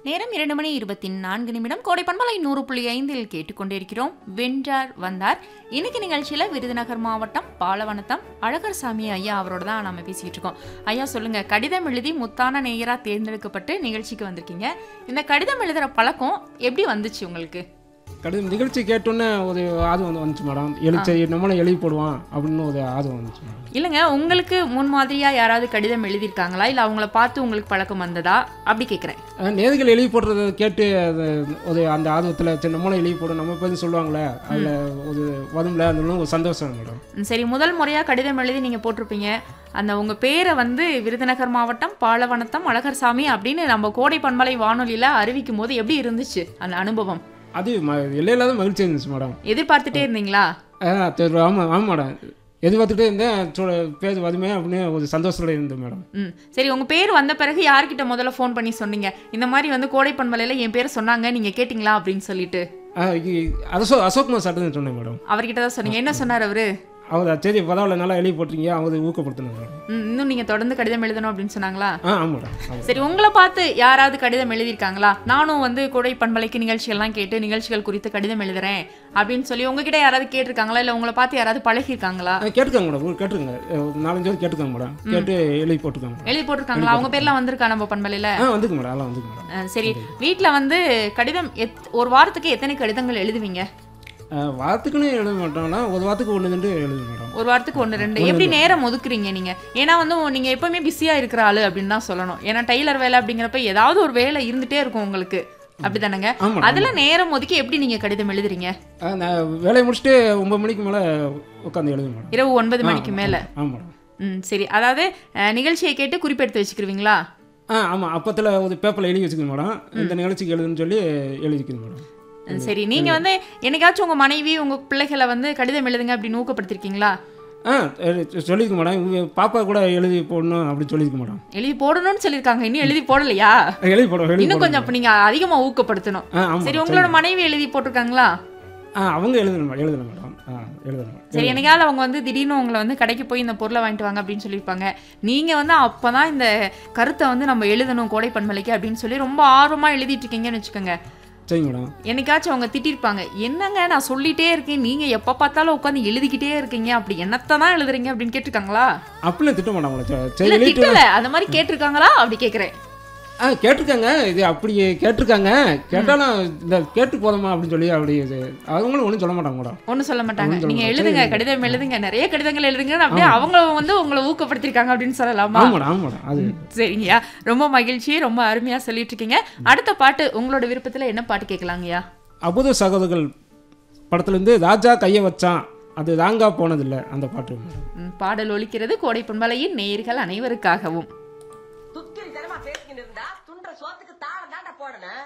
நேரம் இரண்டு மணி இருபத்தி நான்கு நிமிடம் கோடை பண்பலை நூறு புள்ளி ஐந்தில் கேட்டுக்கொண்டிருக்கிறோம் வென்றார் வந்தார் இன்னைக்கு நிகழ்ச்சியில விருதுநகர் மாவட்டம் பாலவனத்தம் அழகர் சாமி ஐயா அவரோட தான் நம்ம பேசிட்டு இருக்கோம் ஐயா சொல்லுங்க கடிதம் எழுதி முத்தான நேயரா தேர்ந்தெடுக்கப்பட்டு நிகழ்ச்சிக்கு வந்திருக்கீங்க இந்த கடிதம் எழுதுற பழக்கம் எப்படி வந்துச்சு உங்களுக்கு கடிதம் நிகழ்ச்சி கேட்டோன்னே ஒரு ஆர்வம் வந்து வந்துச்சு மேடம் எழுச்சி நம்மளும் எழுதி போடுவான் அப்படின்னு ஒரு ஆர்வம் வந்துச்சு மேடம் இல்லைங்க உங்களுக்கு முன்மாதிரியா யாராவது கடிதம் எழுதியிருக்காங்களா இல்ல அவங்கள பார்த்து உங்களுக்கு பழக்கம் வந்ததா அப்படி கேட்குறேன் அஹ் நேர்கள் எழுதி போடுறத கேட்டு அது ஒரு அந்த ஆர்வத்தில் சரி நம்மளும் எழுதி போடும் நம்ம பேர் சொல்லுவாங்களே அதில் ஒரு வரும்ல அந்த ஒரு சந்தோஷம் மேடம் ம், சரி முதல் முறையா கடிதம் எழுதி நீங்க போட்டிருப்பீங்க அந்த உங்க பேரை வந்து விருதுநகர் மாவட்டம் பாலவனத்தம் அழகர் சாமி அப்படின்னு நம்ம கோடை பண்பலை வானொலியில அறிவிக்கும் போது எப்படி இருந்துச்சு அந்த அனுபவம் அது ம எல்லையில்லாத மகிழ்ச்சி இருந்துச்சு மேடம் எதிர்பார்த்துட்டே இருந்தீங்களா ஆ சரி ஆமாம் ஆமாம் மேடம் எதிர்பார்த்துட்டே இருந்தேன் சொ- பேர் வருமே அப்படின்னு ஒரு சந்தோஷத்தோட இருந்தேன் மேடம் ம் சரி உங்க பேர் வந்த பிறகு யார்கிட்ட முதல்ல ஃபோன் பண்ணி சொன்னீங்க இந்த மாதிரி வந்து கோடை பண்பலையில என் பேர் சொன்னாங்க நீங்க கேட்டிங்களா அப்படின்னு சொல்லிட்டு ஆ, இ- அசோ அசோக்குமார் சார் தான் சொன்னேன் மேடம் அவர்கிட்ட தான் சொன்னீங்க என்ன சொன்னார் அவரு அவர் சரி பரவாயில்ல நல்லா எழுதி போட்டிருக்கீங்க அவர் ஊக்கப்படுத்தினாங்க மேடம் ம், இன்னும் நீங்க தொடர்ந்து கடிதம் எழுதணும் அப்படின்னு சொன்னாங்களா ஆ ஆமாம் மேடம் ஆமாம் சரி உங்களை பார்த்து யாராவது கடிதம் எழுதியிருக்காங்களா நானும் வந்து கோடை பண்பலைக்கு நிகழ்ச்சிகள்லாம் கேட்டு நிகழ்ச்சிகள் குறித்து கடிதம் எழுதுறேன் அப்படின்னு சொல்லி உங்ககிட்ட யாராவது கேட்டிருக்காங்களா இல்லை உங்களை பார்த்து யாராவது பழகிருக்காங்களா ஆ, கேட்டுக்காங்க மேடம் ஒரு கேட்டுருங்க ஒரு நாலஞ்சு பேர் கேட்டுக்காங்க மேடம் கேட்டு எழுதி போட்டுருக்காங்க மேடம் எழுதி போட்டிருக்காங்களா அவங்க பேர்லாம் வந்திருக்கா நம்ம பண்பலையில ஆ வந்துக்கு மேடம் அதெல்லாம் வந்துக்கு மேடம் அஹ் சரி வீட்டில் வந்து கடிதம் எத் ஒரு வாரத்துக்கு எத்தனை கடிதங்கள் எழுதுவீங்க ஆ, வாரத்துக்குன்னு எழுத மாட்டோம்னா ஒரு வாரத்துக்கு ஒன்று ரெண்டு எழுது மேடம் ஒரு வாரத்துக்கு ஒன்று ரெண்டு எப்படி நேரம் ஒதுக்குறீங்க நீங்க ஏன்னா வந்து நீங்க எப்பவுமே பிஸியா இருக்கிற ஆளு அப்படின்னு தான் சொல்லணும் ஏன்னா டெய்லர் வேலை அப்படிங்கிறப்ப ஏதாவது ஒரு வேலை இருந்துட்டே இருக்கும் உங்களுக்கு அப்படிதானங்க ஆமாம் அதுல நேரம் ஒதுக்கி எப்படி நீங்க கடிதம் எழுதுறீங்க ஆ, நான் வேலையை முடிச்சுட்டு ஒம்பது மணிக்கு மேலே உட்காந்து எழுது மேடம் இரவு ஒன்பது மணிக்கு மேல ஆமாம் மேடம் ம் சரி அதாவது அஹ், நிகழ்ச்சியை கேட்டு குறிப்பெடுத்து வச்சுக்கிருவீங்களா ஆ ஆமாம் அப்பத்தில் ஒரு பேப்பரில் எழுதி வச்சுக்கணும் மேடம் இந்த நிகழ்ச்சிக்கு எழுதுன்னு சொல்லி எழுதிக்கணும் மேடம் ம், சரி நீங்க வந்து என்னைக்காச்சும் உங்க மனைவி உங்க பிள்ளைகளை வந்து கடிதம் எழுதுங்க அப்படின்னு ஊக்கப்படுத்திருக்கீங்களா ஆ எழு- சொல்லியிருக்க மேடம் இவங்க பாப்பா கூட எழுதி போடணும் அப்படி சொல்லியிருக்க மேடம் எழுதி போடணும்னு சொல்லியிருக்காங்க இன்னும் எழுதி போடலையா எழுதி போட எழுதி இன்னும் போட கொஞ்சம் அப்ப நீங்க அதிகமா ஊக்கப்படுத்தணும் ஆ ஆமாம் சரி உங்களோட மனைவி எழுதி போட்டிருக்காங்களா ஆ அவங்க எழுதணும் மேடம் எழுதணும் மேடம் ஆ எழுதணும் மேடம் சரி என்னைக்காவது அவங்க வந்து திடீர்னு உங்களை வந்து கடைக்கு போய் இந்த பொருளை வாங்கிட்டு வாங்க அப்படின்னு சொல்லியிருப்பாங்க நீங்க வந்து அப்பதான் இந்த கருத்தை வந்து நம்ம எழுதணும் கோடை பண்பலைக்கு அப்படின்னு சொல்லி ரொம்ப ஆர்வமா எழுதிட்டு இருக்கீங்கன்னு வச்சுக்கோங்க சரிங்க மேடம் என்னைக்காச்சும் அவங்க திட்டிருப்பாங்க என்னங்க நான் சொல்லிட்டே இருக்கேன் நீங்க எப்ப பார்த்தாலும் உட்காந்து எழுதிக்கிட்டே இருக்கீங்க அப்படி என்னத்தை தான் எழுதுறீங்க அப்படின்னு கேட்டிருக்காங்களா அப்படிலாம் திட்ட மாட்டாங்களா சரி, சரி இல்ல எழுதிட்டு திட்டல அந்த மாதிரி கேட்டிருக்காங்களா அப்படி கேக்குறேன் ஆ கேட்டிருக்காங்க இது அப்படி கேட்டிருக்காங்க கேட்டாலும் இந்த கேட்டு போதுமா அப்படின்னு சொல்லி அப்படி இது அவங்களும் ஒன்றும் சொல்ல மாட்டாங்க மேடம் ஒன்றும் சொல்ல மாட்டாங்க ஒண்ணும் சொல்ல நீங்க மாட்டாங்க. எழுதுங்க கடிதம் எழுதுங்க நிறைய கடிதங்கள் எழுதுங்க அப்படியே அவங்க வந்து உங்களை ஊக்கப்படுத்திருக்காங்க அப்படின்னு சொல்லலாமா ஆமாம் மேடம் ஆமாம் மேடம் அது சரிங்கய்யா ரொம்ப மகிழ்ச்சி ரொம்ப அருமையா சொல்லிட்டு இருக்கீங்க அடுத்த பாட்டு உங்களோட விருப்பத்துல என்ன பாட்டு கேட்கலாங்கய்யா அபுத சகோதரர்கள் படத்துலேருந்து ராஜா கையை வச்சான் அது ராங்கா போனதில்லை அந்த பாட்டு மேடம் ம், பாடல் ஒலிக்கிறது கோடை பொன்மலையின் நேயர்கள் அனைவருக்காகவும் துக்கிரி தனமா பேசிக்கிட்டு இருந்தா துண்ட சோத்துக்கு தாளம் தாண்டா போடணும்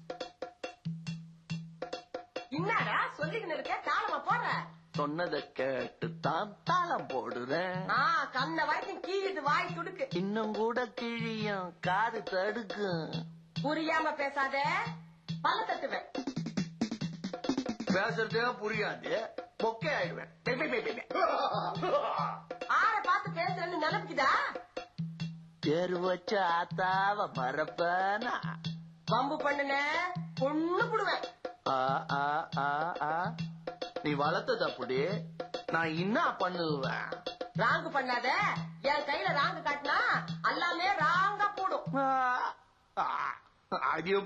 என்னடா சொல்லிக்கிட்டு இருக்க தாளமா போடுற சொன்னதை கேட்டு தான் தாளம் போடுறேன் ஆ கண்ண வரைக்கும் கீழிட்டு வாய் துடுக்கு இன்னும் கூட கிழியும் காது தடுக்கும் புரியாம பேசாத பல்ல தட்டுவேன் பேசுறதே புரியாது மொக்கை ஆயிடுவேன் பெ, பெ, பெ, பெ, பெ. ஆற பார்த்து பேசுறேன்னு நினைப்புக்குதா தேர் வச்ச ஆத்தாவ மறப்பனா வம்பு பண்ணுன பொண்ணு புடுவேன் ஆ, ஆ, ஆ, ஆ. நீ வளர்த்தது அப்படி நான் என்ன பண்ணுவேன் ராங்கு பண்ணாத என் கையில ராங்கு காட்டினா எல்லாமே ராங்கா போடும் ஆ, ஆ. அது